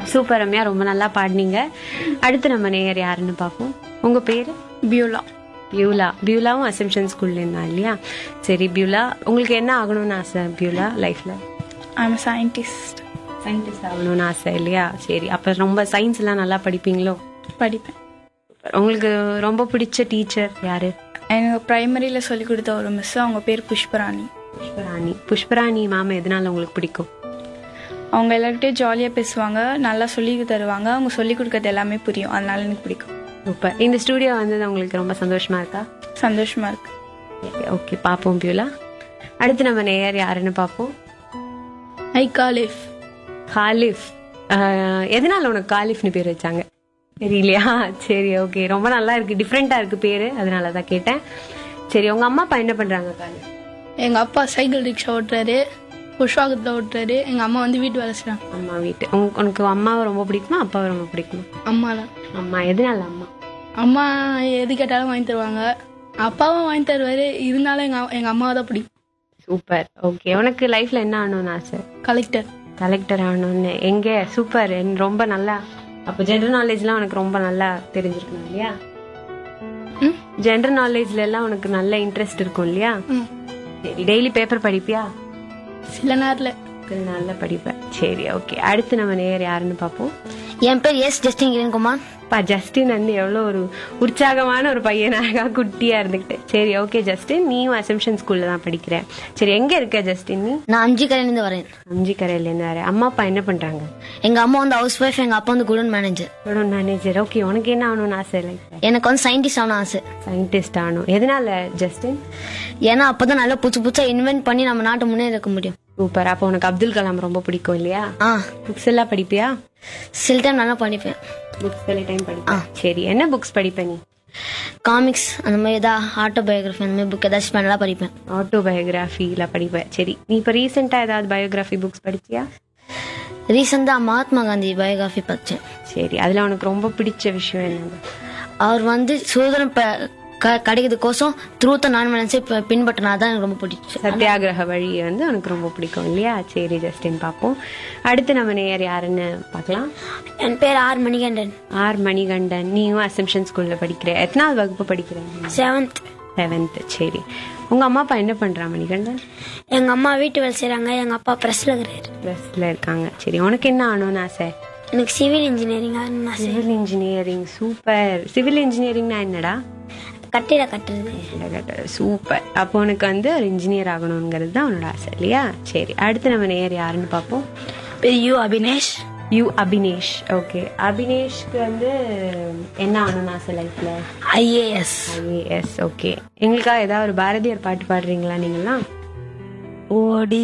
super Ramya ரொம்ப நல்லா பாடினீங்க அடுத்து நம்ம நேயர் யாருன்னு பார்ப்போம் உங்க பேரு பியூலா பியூலா பியூலாவும் அசம்ஷன் ஸ்கூல்ல இருந்தா இல்லையா சரி பியூலா உங்களுக்கு என்ன ஆகணும்னு ஆசை பியூலா லைஃப்ல ஐம் சயின்டிஸ்ட் சயின்டிஸ்ட் ஆகணும்னு ஆசை இல்லையா சரி அப்ப ரொம்ப சயின்ஸ் எல்லாம் நல்லா படிப்பீங்களோ படிப்பேன் உங்களுக்கு ரொம்ப பிடிச்ச டீச்சர் யாரு எனக்கு ப்ரைமரியில் சொல்லி கொடுத்த ஒரு மிஸ் அவங்க பேர் புஷ்பராணி புஷ்பராணி புஷ்பராணி மேம் எதனால உங்களுக்கு பிடிக்கும் அவங்க எல்லார்கிட்டயும் ஜாலியாக பேசுவாங்க நல்லா சொல்லி தருவாங்க அவங்க சொல்லி கொடுக்கறது எல்லாமே புரியும் அதனால எனக்கு பிடிக்கும் சூப்பர் இந்த ஸ்டூடியோ வந்தது உங்களுக்கு ரொம்ப சந்தோஷமா இருக்கா சந்தோஷமா இருக்கு ஓகே பார்ப்போம் பியூலா அடுத்து நம்ம நேயர் யாருன்னு பார்ப்போம் ஐ காலிஃப் காலிஃப் ஆஹ், எதனால உனக்கு காலிஃப்னு பேர் வச்சாங்க தெரியலையா சரி ஓகே ரொம்ப நல்லா இருக்கு டிஃப்ரெண்டா இருக்கு பேரு அதனால தான் கேட்டேன் சரி உங்க அம்மா அப்பா என்ன பண்றாங்க காலிஃப் எங்கள் அப்பா சைக்கிள் ரிக்ஷா ஓட்டுறாரு புஷ்வாகத்தில் ஓட்டுறாரு எங்கள் அம்மா வந்து வீட்டு வேலை செய்கிறாங்க அம்மா வீட்டு உங்க- உனக்கு அம்மாவை ரொம்ப பிடிக்குமா அப்பாவை ரொம்ப பிடிக்குமா அம்மா தான் அம்மா எதனால அம்மா அம்மா எது கேட்டாலும் வாங்கி தருவாங்க அப்பாவும் வாங்கி தருவாரு இருந்தாலும் எங்கள் எங்கள் அம்மாவை தான் பிடிக்கும் சூப்பர் ஓகே உனக்கு லைஃப்ல என்ன ஆகணும்னு ஆசை கலெக்டர் கலெக்டர் ஆகணும்னு எங்க சூப்பர் ரொம்ப நல்லா அப்போ ஜென்ரல் நாலேஜ்லாம் உனக்கு ரொம்ப நல்லா தெரிஞ்சிருக்கணும் இல்லையா ம் ஜென்ரல் நாலேஜ்ல எல்லாம் உனக்கு நல்ல இன்ட்ரெஸ்ட் இருக்கும் இல்லையா ம் சரி டெய்லி பேப்பர் படிப்பியா சில நேரத்தில் சரி, நல்லா படிப்பேன் சரி ஓகே அடுத்து நம்ம நேர் யாருன்னு பார்ப்போம் என் பேர் எஸ் ஜஸ்டின் கிரண்குமார் பா ஜஸ்டின் வந்து எவ்வளோ ஒரு உற்சாகமான ஒரு பையனாக குட்டியா இருந்துக்கிட்டு சரி ஓகே ஜஸ்டின் நீயும் அசம்ஷன் ஸ்கூல்ல தான் படிக்கிற சரி எங்க இருக்க ஜஸ்டின் நீ நான் அஞ்சு கரையிலேருந்து வரேன் அஞ்சு கரையிலேருந்து வர அம்மா அப்பா என்ன பண்றாங்க எங்க அம்மா வந்து ஹவுஸ் ஒய்ஃப் எங்க அப்பா வந்து குடோன் மேனேஜர் மேனேஜர் ஓகே உனக்கு என்ன ஆகணும்னு ஆசை லைஃப்ல எனக்கு வந்து சயின்டிஸ்ட் ஆகணும் ஆசை சயின்டிஸ்ட் ஆகணும் எதனால ஜஸ்டின் ஏன்னா அப்பதான் நல்லா புதுசு புதுசா இன்வென்ட் பண்ணி நம்ம நாட்டை முன்னேறிக்க முடியும் சூப்பர் அப்போ உனக்கு அப்துல் கலாம் ரொம்ப பிடிக்கும் இல்லையா ஆ புக்ஸ் எல்லாம் படிப்பியா சில டைம் நல்லா படிப்பேன் புக்ஸ் சில டைம் படிப்பேன் சரி என்ன புக்ஸ் படிப்ப நீ காமிக்ஸ் அந்த மாதிரி ஏதாவது ஆட்டோபயோகிராஃபி அந்த மாதிரி புக் ஏதாச்சும் நல்லா படிப்பேன் ஆட்டோபயோகிராஃபில படிப்பேன் சரி நீ இப்போ ரீசெண்டா ஏதாவது பயோகிராஃபி புக்ஸ் படிச்சியா ரீசெண்டாக மகாத்மா காந்தி பயோகிராஃபி படித்தேன் சரி அதுல உனக்கு ரொம்ப பிடிச்ச விஷயம் என்னது அவர் வந்து சுதந்திரம் ப- க- கிடைக்கிறதுக்கோசம் த்ரூத்த நான் மனசை பின்பற்றினா தான் எனக்கு ரொம்ப பிடிச்சி சத்தியாகிரக வழி வந்து உனக்கு ரொம்ப பிடிக்கும் இல்லையா சரி ஜஸ்டின் பார்ப்போம் அடுத்து நம்ம நேயர் யாருன்னு பார்க்கலாம் என் பேர் ஆர் மணிகண்டன் ஆர் மணிகண்டன் நீயும் அசம்ஷன் ஸ்கூல்ல படிக்கிற எத்தனாவது வகுப்பு படிக்கிற செவன்த் செவன்த் சரி உங்க அம்மா அப்பா என்ன பண்றா மணிகண்டன் எங்க அம்மா வீட்டு வேலை செய்றாங்க எங்க அப்பா பிரஸ்ல இருக்கிறாரு ப்ளஸ்ல இருக்காங்க சரி உனக்கு என்ன ஆகணும்னு ஆசை எனக்கு சிவில் இன்ஜினியரிங் ஆசை சிவில் இன்ஜினியரிங் சூப்பர் சிவில் இன்ஜினியரிங்னா என்னடா கட்டிட கட்டுறது சூப்பர் அப்போ உனக்கு வந்து ஒரு இன்ஜினியர் ஆகணுங்கிறது தான் உன்னோட ஆசை இல்லையா சரி அடுத்து நம்ம நேயர் யாருன்னு பார்ப்போம் பேர் U Abinesh U Abinesh okay அபினேஷ்க்கு வந்து என்ன ஆகணும்னு ஆசை லைஃப்ல ஐஏஎஸ் ஐஏஎஸ் ஓகே எங்களுக்காக ஏதாவது ஒரு பாரதியார் பாட்டு பாடுறீங்களா நீங்களாம் ஓடி